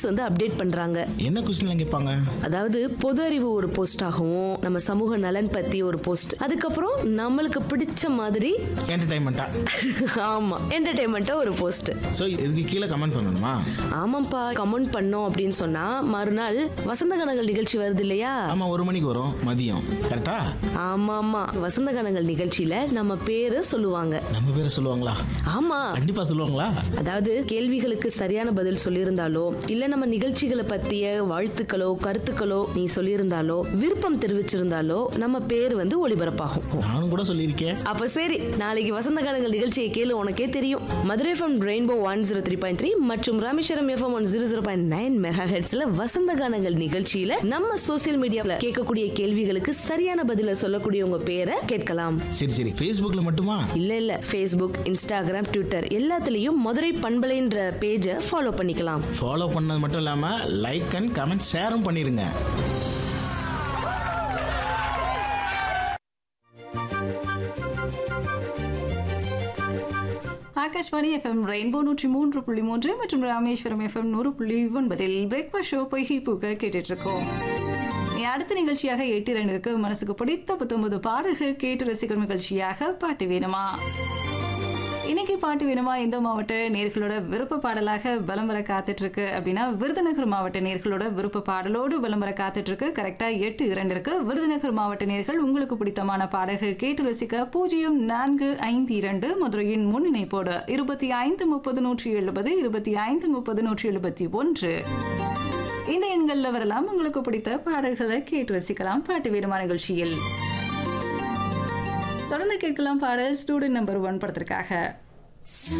questions வந்து update பண்றாங்க என்ன கொஸ்டின்லாம் கேட்பாங்க அதாவது பொது அறிவு ஒரு போஸ்ட் ஆகவும் நம்ம சமூக நலன் பத்தி ஒரு போஸ்ட் அதுக்கப்புறம் நம்மளுக்கு பிடிச்ச மாதிரி என்டர்டைன்மெண்ட்டா ஆமா என்டர்டைன்மெண்ட்டா ஒரு போஸ்ட் ஸோ இதுக்கு கீழே கமெண்ட் பண்ணணுமா ஆமாப்பா கமெண்ட் பண்ணோம் அப்படின்னு சொன்னா மறுநாள் வசந்த கனங்கள் நிகழ்ச்சி வருது இல்லையா ஆமாம் ஒரு மணிக்கு வரும் மதியம் கரெக்டா ஆமா ஆமா வசந்த கனங்கள் நிகழ்ச்சியில நம்ம பேரு சொல்லுவாங்க நம்ம பேரை சொல்லுவாங்களா ஆமா கண்டிப்பாக சொல்லுவாங்களா அதாவது கேள்விகளுக்கு சரியான பதில் சொல்லியிருந்தாலோ இல்ல நம்ம நிகழ்ச்சிகளை பத்திய வாழ்த்துக்களோ கருத்துக்களோ நீ சொல்லியிருந்தாலோ விருப்பம் தெரிவிச்சிருந்தாலோ நம்ம பேர் வந்து ஒளிபரப்பாகும் நானும் கூட சொல்லியிருக்கேன் அப்ப சரி நாளைக்கு வசந்த காலங்கள் நிகழ்ச்சியை கேளு உனக்கே தெரியும் Madurai FM Rainbow one zero three point three மற்றும் Rameswaram FM one zero zero point nine மெகா ஹெட்ஸ்ல வசந்த கானங்கள் நிகழ்ச்சியில நம்ம சோசியல் மீடியாவில் கேட்கக்கூடிய கேள்விகளுக்கு சரியான பதில சொல்லக்கூடிய உங்க பேரை கேட்கலாம் சரி சரி ஃபேஸ்புக்கில் மட்டுமா இல்ல இல்ல ஃபேஸ்புக் இன்ஸ்டாகிராம் ட்விட்டர் எல்லாத்துலயும் மதுரை பண்பலைன்ற பேஜை ஃபாலோ பண்ணிக்கலாம் ஃபாலோ பண்ணது மட்டும் இல்லாமல் லைக் அண்ட் கமெண்ட் ஷேரும் பண்ணிடுங்க ஆகாஷ்வாணி எஃப்எம் ரெயின்போ நூற்றி மூன்று புள்ளி மூன்று மற்றும் ராமேஸ்வரம் எஃப்எம் நூறு புள்ளி ஒன்பதில் பிரேக்ஃபாஸ்ட் ஷோ பொய்கி பூக்க கேட்டுட்டு இருக்கோம் இனி அடுத்த நிகழ்ச்சியாக எட்டு இரண்டிற்கு மனசுக்கு பிடித்த புத்தொன்பது பாடல்கள் கேட்டு ரசிக்கும் நிகழ்ச்சியாக பாட்டு வேணுமா இன்னைக்கு பாட்டு வேணுமா இந்த மாவட்ட நேர்களோட விருப்ப பாடலாக பலம் வர காத்துட்டு இருக்கு அப்படின்னா விருதுநகர் மாவட்ட நேர்களோட விருப்ப பாடலோடு பலம் வர காத்துட்டு இருக்கு கரெக்டா எட்டு இரண்டிற்கு விருதுநகர் மாவட்ட நேர்கள் உங்களுக்கு பிடித்தமான பாடல்கள் கேட்டு ரசிக்க பூஜ்ஜியம் நான்கு ஐந்து இரண்டு மதுரையின் முன்னிணைப்போடு இருபத்தி ஐந்து முப்பது நூற்றி எழுபது இருபத்தி ஐந்து முப்பது நூற்றி எழுபத்தி ஒன்று இந்த எண்கள்ல வரலாம் உங்களுக்கு பிடித்த பாடல்களை கேட்டு ரசிக்கலாம் பாட்டு வேணுமா நிகழ்ச்சியில் தொடர்ந்து கேட்கலாம் பாடல் ஸ்டூடெண்ட் நம்பர் ஒன் படத்திற்காக